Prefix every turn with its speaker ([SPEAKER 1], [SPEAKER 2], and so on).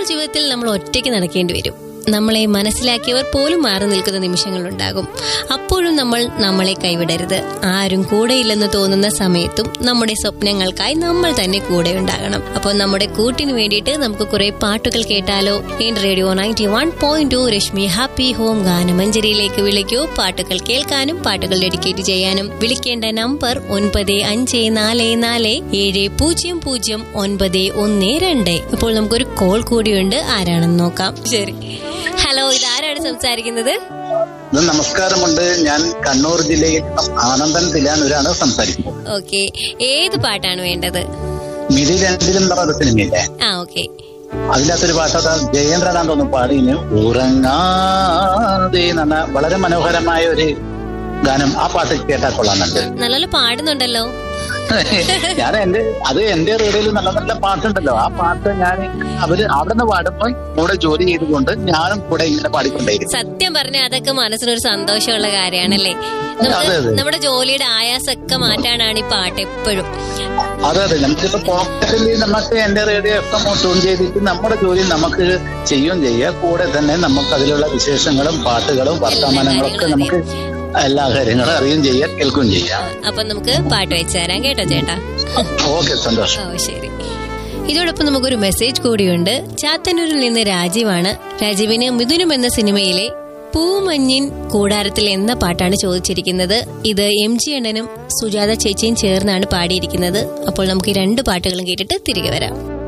[SPEAKER 1] ജീവിതത്തിൽ നമ്മൾ ഒറ്റയ്ക്ക് നടക്കേണ്ടി വരും നമ്മളെ മനസ്സിലാക്കിയവർ പോലും മാറി നിൽക്കുന്ന നിമിഷങ്ങളുണ്ടാകും അപ്പോഴും നമ്മൾ നമ്മളെ കൈവിടരുത് ആരും കൂടെയില്ലെന്ന് തോന്നുന്ന സമയത്തും നമ്മുടെ സ്വപ്നങ്ങൾക്കായി നമ്മൾ തന്നെ കൂടെ ഉണ്ടാകണം അപ്പോൾ നമ്മുടെ കൂട്ടിന് വേണ്ടിയിട്ട് നമുക്ക് കുറെ പാട്ടുകൾ കേട്ടാലോ in radio ninety one point two Rashmi happy home ഗാനമഞ്ജരിയിലേക്ക് വിളിക്കൂ പാട്ടുകൾ കേൾക്കാനും പാട്ടുകൾ ഡെഡിക്കേറ്റ് ചെയ്യാനും വിളിക്കേണ്ട നമ്പർ ഒൻപത് അഞ്ച് നാല് നാല് ഏഴ് പൂജ്യം പൂജ്യം ഒൻപത് ഒന്ന് രണ്ട് ഇപ്പോൾ നമുക്കൊരു കോൾ കൂടിയുണ്ട് ആരാണെന്ന് നോക്കാം ശരി ഹലോ ഇതാരാണ് സംസാരിക്കുന്നത്
[SPEAKER 2] ഇത് നമസ്കാരമുണ്ട് ഞാൻ കണ്ണൂർ ജില്ലയിൽ ആനന്ദൻ തിലാനൂരാണ് സംസാരിക്കുന്നത്
[SPEAKER 1] ഓക്കെ ഏത് പാട്ടാണ് വേണ്ടത്
[SPEAKER 2] മിതി രണ്ടിലും എന്ന് പറഞ്ഞ സിനിമയില്ലേ
[SPEAKER 1] ആ ഓക്കെ
[SPEAKER 2] അതിനകത്തൊരു പാട്ട് അത് ജയേന്ദ്രനാഥ് ഒന്ന് പാടിന് ഉറങ്ങാതെ എന്ന് പറഞ്ഞ വളരെ മനോഹരമായ ഒരു ഗാനം ആ പാട്ട് കേട്ടാൽ കൊള്ളാന്നുണ്ട്
[SPEAKER 1] നല്ലോണം പാടുന്നുണ്ടല്ലോ
[SPEAKER 2] ഞാൻ എന്റെ അത് എന്റെ റേഡിയോയിൽ നല്ല നല്ല പാട്ടുണ്ടല്ലോ ആ പാട്ട് ഞാൻ അവര് അവിടെ നിന്ന് പാടുമ്പോൾ കൂടെ ജോലി ചെയ്തുകൊണ്ട് ഞാനും കൂടെ ഇങ്ങനെ പാടിക്കൊണ്ടേയിരിക്കും
[SPEAKER 1] സത്യം പറഞ്ഞാൽ അതൊക്കെ മനസ്സിനൊരു സന്തോഷമുള്ള കാര്യമാണല്ലേ നമുക്ക്
[SPEAKER 2] അതെ, അതെ.
[SPEAKER 1] നമ്മുടെ ജോലിയുടെ ആയാസമൊക്കെ മാറ്റാനാണ് ഈ പാട്ട് എപ്പോഴും
[SPEAKER 2] അതെ അതെ നമുക്കിപ്പോ പോക്കറ്റിൽ നമുക്ക് എന്റെ റേഡിയോ എഫ് എം ട്യൂൺ ചെയ്തിട്ട് നമ്മുടെ ജോലി നമുക്ക് ചെയ്യുകയും ചെയ്യാം കൂടെ തന്നെ നമുക്ക് അതിലുള്ള വിശേഷങ്ങളും പാട്ടുകളും വർത്തമാനങ്ങളൊക്കെ നമുക്ക് എല്ലാ കാര്യങ്ങളും അറിയുകയും ചെയ്യാം കേൾക്കുകയും ചെയ്യാം
[SPEAKER 1] അപ്പൊ നമുക്ക് പാട്ട് വെച്ച് തരാം കേട്ടോ ചേട്ടാ
[SPEAKER 2] ഓക്കെ സന്തോഷം
[SPEAKER 1] ഓ ശരി ഇതോടൊപ്പം നമുക്കൊരു മെസ്സേജ് കൂടിയുണ്ട് ചാത്തന്നൂരിൽ നിന്ന് രാജീവാണ് രാജീവിന് മിഥുനം എന്ന സിനിമയിലെ പൂമഞ്ഞിൻ കൂടാരത്തിൽ എന്ന പാട്ടാണ് ചോദിച്ചിരിക്കുന്നത് ഇത് എം ജി അണ്ണനും സുജാത ചേച്ചിയും ചേർന്നാണ് പാടിയിരിക്കുന്നത് അപ്പോൾ നമുക്ക് ഈ രണ്ട് പാട്ടുകളും കേട്ടിട്ട് തിരികെ വരാം